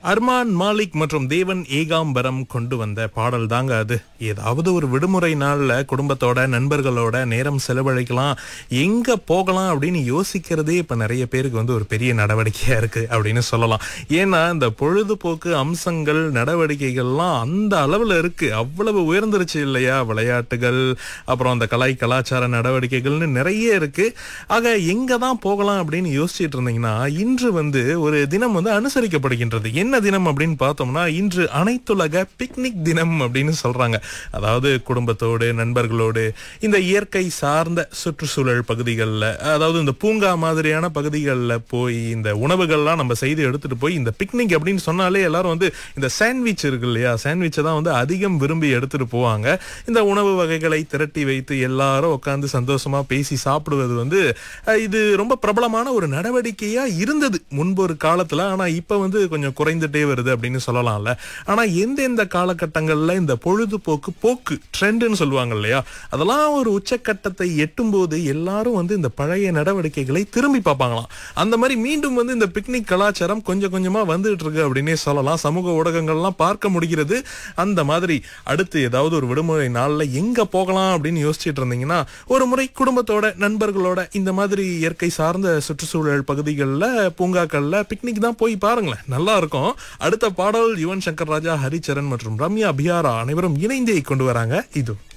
அர்மான் மாலிக் மற்றும் தேவன் ஏகாம்பரம் கொண்டு வந்த பாடல் தாங்க அது ஏதாவது ஒரு விடுமுறை நாள்ல குடும்பத்தோட நண்பர்களோட நேரம் செலவழிக்கலாம் எங்க போகலாம் அப்படின்னு யோசிக்கிறதே இப்ப நிறைய பேருக்கு வந்து ஒரு பெரிய நடவடிக்கையா இருக்கு அப்படின்னு சொல்லலாம் ஏன்னா இந்த பொழுதுபோக்கு அம்சங்கள் நடவடிக்கைகள்லாம் அந்த அளவுல இருக்கு அவ்வளவு உயர்ந்துருச்சு இல்லையா விளையாட்டுகள் அப்புறம் அந்த கலை கலாச்சார நடவடிக்கைகள்னு நிறைய இருக்கு ஆக எங்க தான் போகலாம் அப்படின்னு யோசிச்சுட்டு இருந்தீங்கன்னா இன்று வந்து ஒரு தினம் வந்து அனுசரிக்கப்படுகின்றது என்ன தினம் அப்படின்னு பார்த்தோம்னா இன்று அனைத்துலக பிக்னிக் தினம் அப்படின்னு சொல்றாங்க அதாவது குடும்பத்தோடு நண்பர்களோடு இந்த இயற்கை சார்ந்த சுற்றுச்சூழல் பகுதிகளில் அதாவது இந்த பூங்கா மாதிரியான பகுதிகளில் போய் இந்த உணவுகள்லாம் நம்ம செய்து எடுத்துட்டு போய் இந்த பிக்னிக் அப்படின்னு சொன்னாலே எல்லாரும் வந்து இந்த சாண்ட்விச் இருக்கு இல்லையா சாண்ட்விச்சை தான் வந்து அதிகம் விரும்பி எடுத்துட்டு போவாங்க இந்த உணவு வகைகளை திரட்டி வைத்து எல்லாரும் உட்காந்து சந்தோஷமா பேசி சாப்பிடுவது வந்து அஹ், இது ரொம்ப பிரபலமான ஒரு நடவடிக்கையா இருந்தது முன்பு ஒரு காலத்துல ஆனா இப்ப வந்து கொஞ்சம் குறைந்துட்டே வருது அப்படின்னு சொல்லலாம்ல ஆனா எந்தெந்த காலகட்டங்கள்ல இந்த பொழுதுபோக்கு போக்கு ட்ரெண்ட்னு சொல்லுவாங்க இல்லையா அதெல்லாம் ஒரு உச்சக்கட்டத்தை எட்டும் போது எல்லாரும் வந்து இந்த பழைய நடவடிக்கைகளை திரும்பி பார்ப்பாங்களாம் அந்த மாதிரி மீண்டும் வந்து இந்த பிக்னிக் கலாச்சாரம் கொஞ்சம் கொஞ்சமா வந்துட்டு இருக்கு அப்படின்னே சொல்லலாம் சமூக ஊடகங்கள்லாம் பார்க்க முடிகிறது அந்த மாதிரி அடுத்து ஏதாவது ஒரு விடுமுறை நாள்ல எங்க போகலாம் அப்படின்னு யோசிச்சுட்டு இருந்தீங்கன்னா ஒரு முறை குடும்பத்தோட நண்பர்களோட இந்த மாதிரி இயற்கை சார்ந்த சுற்றுச்சூழல் பகுதிகளில் பூங்காக்கள்ல பிக்னிக் தான் போய் பாருங்களேன் நல்லா இருக்கும் அடுத்த பாடல் யுவன் சங்கர் ராஜா ஹரிச்சரன் மற்றும் ரம்யா பியாரா அனைவரும் இணைந்தே கொண்டு வராங்க இது